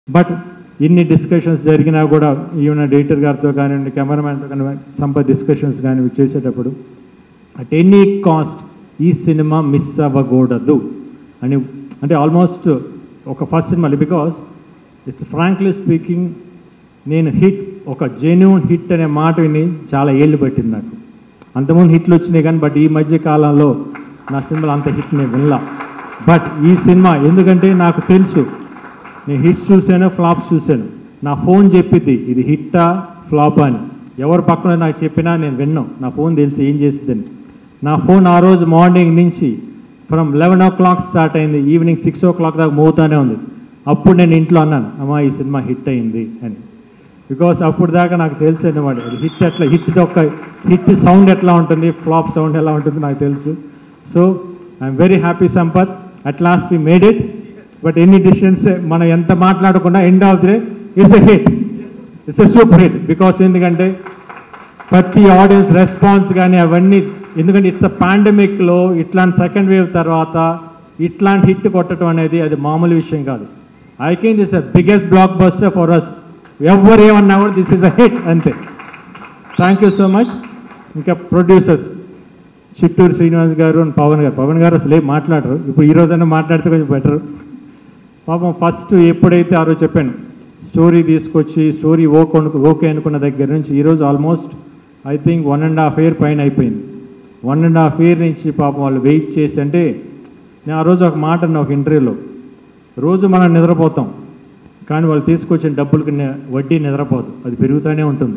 but ఇన్ని discussions జరిగినా కూడా ఈవెన్ డైరెక్టర్ గారితో కానివ్వండి కెమెరామ్యాన్తో కానివ్వండి సంపత్ డిస్కషన్స్ కానీ చేసేటప్పుడు అట్ ఎనీ కాస్ట్ ఈ సినిమా మిస్ అవ్వకూడదు అని అంటే ఆల్మోస్ట్ ఒక first cinema because it's frankly speaking నేను హిట్ ఒక జెన్యున్ హిట్ అనే మాట విని చాలా ఏళ్ళు పట్టింది నాకు అంతకుముందు హిట్లు వచ్చినాయి కానీ బట్ ఈ మధ్య కాలంలో నా సినిమాలో అంత హిట్ నేను వినలా బట్ ఈ సినిమా ఎందుకంటే నాకు తెలుసు నేను హిట్స్ చూశాను ఫ్లాప్స్ చూశాను నా ఫోన్ చెప్పిద్ది ఇది హిట్టా ఫ్లాప్ అని ఎవరు పక్కన నాకు చెప్పినా నేను విన్నాం నా ఫోన్ తెలిసి ఏం చేసిద్దని నా ఫోన్ ఆ రోజు మార్నింగ్ నుంచి from eleven o'clock start అయింది ఈవినింగ్ సిక్స్ ఓ క్లాక్ దాకా మోగుతానే ఉంది అప్పుడు నేను ఇంట్లో అన్నాను అమ్మా ఈ సినిమా హిట్ అయింది అని బికాస్ అప్పుడు దాకా నాకు తెలుసు అనమాట హిట్ ఎట్లా హిట్ ఒక హిట్ సౌండ్ ఎట్లా ఉంటుంది ఫ్లాప్ సౌండ్ ఎలా ఉంటుంది నాకు తెలుసు so I'm very happy Sampath at last we made it but ఎన్ని డిస్టెన్స్ మనం ఎంత మాట్లాడకుండా end of the day it's a hit it's a super hit because ఎందుకంటే ప్రతి ఆడియన్స్ రెస్పాన్స్ కానీ అవన్నీ ఎందుకంటే ఇట్స్ అ పాండమిక్లో ఇట్లాంటి సెకండ్ వేవ్ తర్వాత ఇట్లాంటి హిట్ కొట్టడం అనేది అది మామూలు విషయం కాదు I can is a biggest blockbuster for us ఎవరు ఏమన్నా కూడా దిస్ ఇస్ అ హిట్ అంతే థ్యాంక్ యూ సో మచ్ ఇంకా ప్రొడ్యూసర్స్ చిట్టూరు శ్రీనివాస్ గారు అండ్ పవన్ గారు పవన్ గారు అసలు ఏం మాట్లాడరు ఇప్పుడు ఈ రోజైనా మాట్లాడితే కొంచెం బెటర్ పాపం ఫస్ట్ ఎప్పుడైతే ఆ రోజు చెప్పాను స్టోరీ తీసుకొచ్చి స్టోరీ ఓకే అను ఓకే అనుకున్న దగ్గర నుంచి ఈరోజు almost I think one and half year పైన అయిపోయింది వన్ అండ్ హాఫ్ ఇయర్ నుంచి పాపం వాళ్ళు వెయిట్ చేసి అంటే నేను ఆ రోజు ఒక మాట అన్న ఒక ఇంటర్వ్యూలో రోజు మనం నిద్రపోతాం కానీ వాళ్ళు తీసుకొచ్చిన డబ్బులకి ని- వడ్డీ నిద్రపోదు అది పెరుగుతూనే ఉంటుంది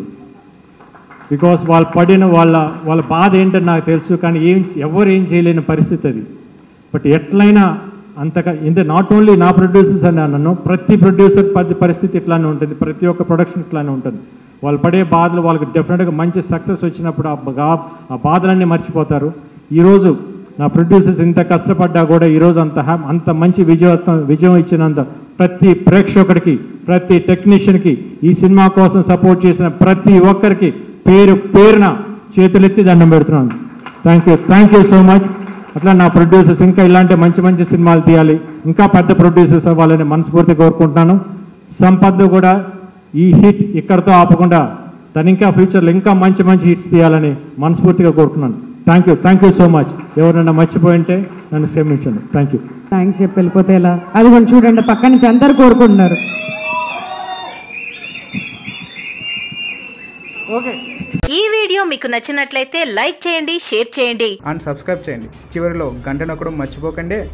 బికాస్ వాళ్ళు పడిన వాళ్ళ వాళ్ళ బాధ ఏంటని నాకు తెలుసు కానీ ఏం ఎవరు ఏం చేయలేని పరిస్థితి అది బట్ ఎట్లయినా అంతగా ఇంత నాట్ ఓన్లీ నా ప్రొడ్యూసర్స్ అని అన్నాను ప్రతి ప్రొడ్యూసర్ ప్రతి పరిస్థితి ఇట్లానే ఉంటుంది ప్రతి ఒక్క ప్రొడక్షన్ ఇట్లానే ఉంటుంది వాళ్ళు పడే బాధలు వాళ్ళకి డెఫినెట్గా మంచి సక్సెస్ వచ్చినప్పుడు ఆ బా- ఆ బాధలన్నీ మర్చిపోతారు ఈరోజు నా ప్రొడ్యూసర్స్ ఇంత కష్టపడ్డా కూడా ఈరోజు అంత హ్యా- అంత మంచి విజయవంతం విజయం ఇచ్చినంత ప్రతి ప్రేక్షకుడికి ప్రతి టెక్నీషియన్కి ఈ సినిమా కోసం సపోర్ట్ చేసిన ప్రతి ఒక్కరికి పేరు పేరున చేతులెత్తి దండం పెడుతున్నాను thank you thank you so much అట్లా నా ప్రొడ్యూసర్స్ ఇంకా ఇలాంటి మంచి మంచి సినిమాలు తీయాలి ఇంకా పెద్ద ప్రొడ్యూసర్స్ అవ్వాలని మనస్ఫూర్తిగా కోరుకుంటున్నాను సంపద్ కూడా ఈ హిట్ ఇక్కడతో ఆపకుండా తను ఇంకా ఫ్యూచర్లో ఇంకా మంచి మంచి హిట్స్ తీయాలని మనస్ఫూర్తిగా కోరుకున్నాను thank you thank you so much ఎవరైనా మర్చిపోయి ఉంటే నన్ను క్షమించండి థ్యాంక్ యూ థ్యాంక్స్ చెప్పి వెళ్ళిపోతే ఎలా అది కొంచెం చూడండి పక్క నుంచి అందరు కోరుకుంటున్నారు ఈ వీడియో మీకు నచ్చినట్లయితే లైక్ చేయండి షేర్ చేయండి అండ్ సబ్స్క్రైబ్ చేయండి చివరిలో గంట నొక్కడం మర్చిపోకండి